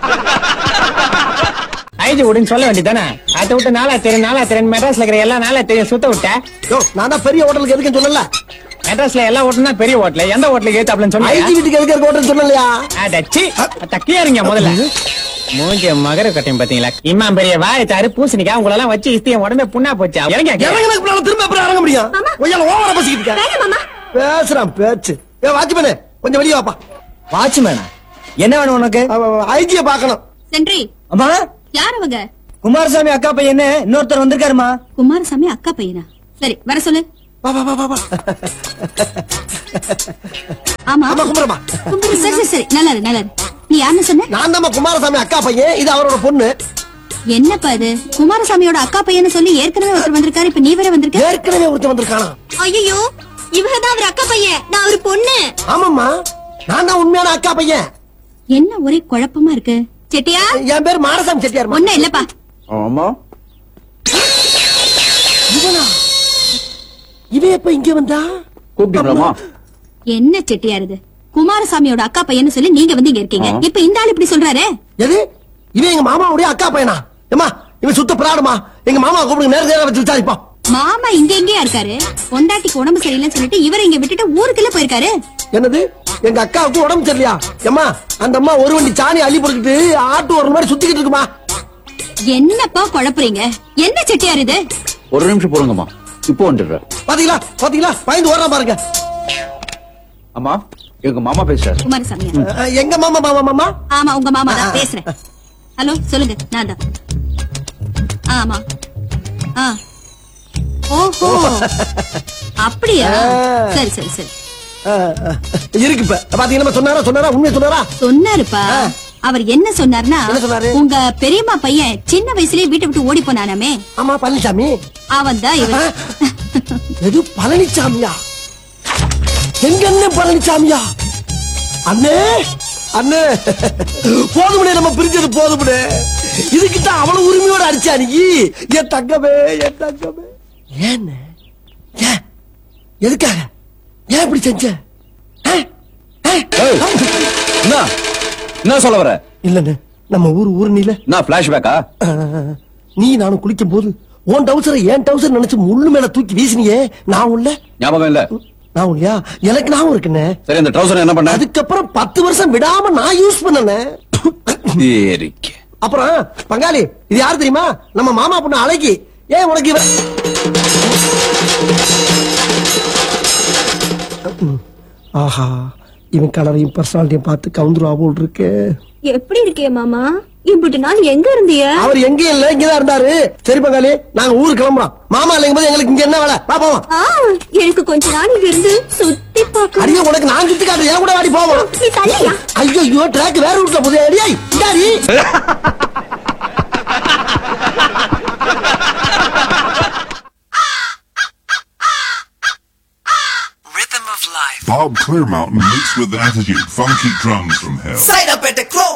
IG விடுன்னு சொல்ல வேண்டியதானே அதை விட்டு நாளா தெரியும் நாளா தெரியும் மெட்ராஸ்ல இருக்கிற எல்லா நாளா தெரியும் சுத்த விட்ட யோ நான் தான் பெரிய ஹோட்டலுக்கு எதுக்குன்னு சொன்னல மெட்ராஸ்ல எல்லா ஹோட்டலும் பெரிய ஹோட்டல் எந்த ஹோட்டலுக்கு ஏத்தாப்லன்னு ஐடி சொன்னீங்க வீட்டுக்கு எதுக்கு ஹோட்டல் சொன்னலையா அடச்சி தக்கியா இருங்க முதல்ல மூஞ்சி மகர கட்டையும் பாத்தீங்களா இம்மா பெரிய வாய் தாரு பூசணிக்கா உங்களை எல்லாம் வச்சு இஸ்தி என் உடம்பே புண்ணா போச்சா இறங்க எனக்கு பின்னால திரும்ப எப்படி இறங்க முடியும் கொஞ்சம் ஓவரா பேசிக்கிட்டு இருக்க. பேசுறான் பேச்சு ஏ வாட்ச்மேனே கொஞ்சம் வெளியே வாப்பா வாட்ச்மேனா என்ன வேணும் உனக்கு ஐஜிய பாக்கணும் சென்றி அம்மா யார் அவங்க குமாரசாமி அக்கா பையன்னு இன்னொருத்தர் வந்திருக்காருமா குமாரசாமி அக்கா பையனா சரி வர சொல்லு வா வா வா வா வா ஆமா ஆமா குமரமா கும்பிடு. சரி சரி சரி நல்லா இரு நல்லா இரு நீ யாருன்னு சொன்ன நான் தான் குமாரசாமி அக்கா பையன் இது அவரோட பொண்ணு என்னப்பா இது குமாரசாமியோட அக்கா பையன்னு சொல்லி ஏற்கனவே ஒருத்தர் வந்திருக்காரு இப்ப நீ வேற வந்திருக்க ஏற்கனவே ஒருத்தன் வந்திருக்கானா ஐயோ இவங்க தான் அவர் அக்கா பையன் நான் ஒரு பொண்ணு ஆமாம்மா நான் தான் உண்மையான அக்கா பையன் என்ன ஒரே குழப்பமா இருக்கு செட்டியா என் பேர் மாரசாமி செட்டியார் ஒண்ணு இல்லப்பா ஆமா இவனா இவன் எப்ப இங்க வந்தா கூப்பிட்டீங்களாமா என்ன செட்டியார் இது குமாரசாமியோட அக்கா பையன்னு சொல்லி நீங்க வந்து இங்க இருக்கீங்க ஆ. இப்ப இந்த ஆள் இப்படி சொல்றாரு எது இவன் எங்க மாமாவுடைய அக்கா பையனா ஏமா இவன் சுத்த பிராடுமா எங்க மாமா கூப்பிடுங்க நேரம் நேரம் வச்சு விசாரிப்போம் மாமா இங்க எங்கேயா இருக்காரு பொண்டாட்டிக்கு உடம்பு சரியில்லைன்னு சொல்லிட்டு இவரை இங்க விட்டுட்டு ஊருக்குள்ள போயிருக்காரு என்னது எங்க அக்காவுக்கு உடம்பு சரியில்லையா ஏமா அந்த அம்மா ஒரு வண்டி சாணி அள்ளி போட்டுக்கிட்டு ஆட்டு ஒரு மாதிரி சுத்திக்கிட்டு இருக்குமா என்னப்பா குழப்புறீங்க என்ன செட்டியார் இது ஒரு நிமிஷம் பொறுங்கம்மா இப்போ வந்துடுறேன் பாத்தீங்களா பாத்தீங்களா பயந்து ஓடுறா பாருங்க அம்மா எங்க மாமா பேசுறாரு குமாரசாமி அஹ், எங்க மாமா மாமா மாமா ஆமா உங்க மாமா தான் பேசுறேன் ஹலோ சொல்லுங்க நான் தான் ஆமா ஆ ஓஹோ அப்படியா சரி சரி சரி அஹ், அஹ், இருக்கு இப்ப பாத்தீங்களா சொன்னாரா சொன்னாரா உண்மையை சொன்னாரா சொன்னாருப்பா அவர் என்ன சொன்னார்னா என்ன சொன்னாரு? உங்க பெரியம்மா பையன் சின்ன வயசுலயே வீட்டை விட்டு ஓடி போனானாமே ஆமா பழனிசாமி அவன் தான் இவர் எது பழனிசாமியா எங்க அண்ணன் பழனிசாமியா அண்ணே அண்ணே போதுமுடே நம்ம பிரிஞ்சது போதுமுடே இதுக்கிட்ட அவ்வளவு உரிமையோட அடிச்சா நீ என் தங்கமே என் தங்கமே ஏன்னு ஏன் எதுக்காக ஏன் இப்படி செஞ்ச ஆ? ஆ? ஏய், என்ன என்ன சொல்ல வர இல்லண்ணே நம்ம ஊர் ஊர் நீல என்ன பிளாஷ்பேக்கா நீ நானும் குளிக்கும் போது உன் டவுசரை என் டவுசர் நினைச்சு முள்ளு மேல தூக்கி வீசினியே நான் உள்ள ஞாபகம் இல்ல நான் இல்லையா எனக்கு ஞாபகம் இருக்குண்ணே சரி இந்த ட்ரௌசர் என்ன பண்ண அதுக்கப்புறம் பத்து வருஷம் விடாம நான் யூஸ் பண்ணனே சரிக்கு அப்புறம் பங்காளி இது யாரு தெரியுமா நம்ம மாமா பொண்ணு அழகி ஏன் உனக்கு இவ ஆஹா இவன் கலரையும் பர்சனாலிட்டியும் பார்த்து கவுந்துருவா போல் இருக்கு எப்படி இருக்கே மாமா இப்படி நாள் எங்க இருந்திய அவர் எங்கேயும் இல்ல இங்கதான் இருந்தாரு சரி பங்காளி நாங்க ஊருக்கு கிளம்புறோம் மாமா இல்லைங்க போது எங்களுக்கு இங்க என்ன வேலை வா போவோம் ஆ, எனக்கு கொஞ்ச நாள் இங்க இருந்து சுத்தி பார்க்க அடியே உனக்கு நான் சுத்தி காட்டு என் கூட வாடி போவோம் நீ தள்ளியா ஐயோ ஐயோ ட்ராக் வேற ரூட்ல போகுது அடியே இந்தாடி Bob Clearmountain mixed with attitude, funky drums from hell. Sign up at the club.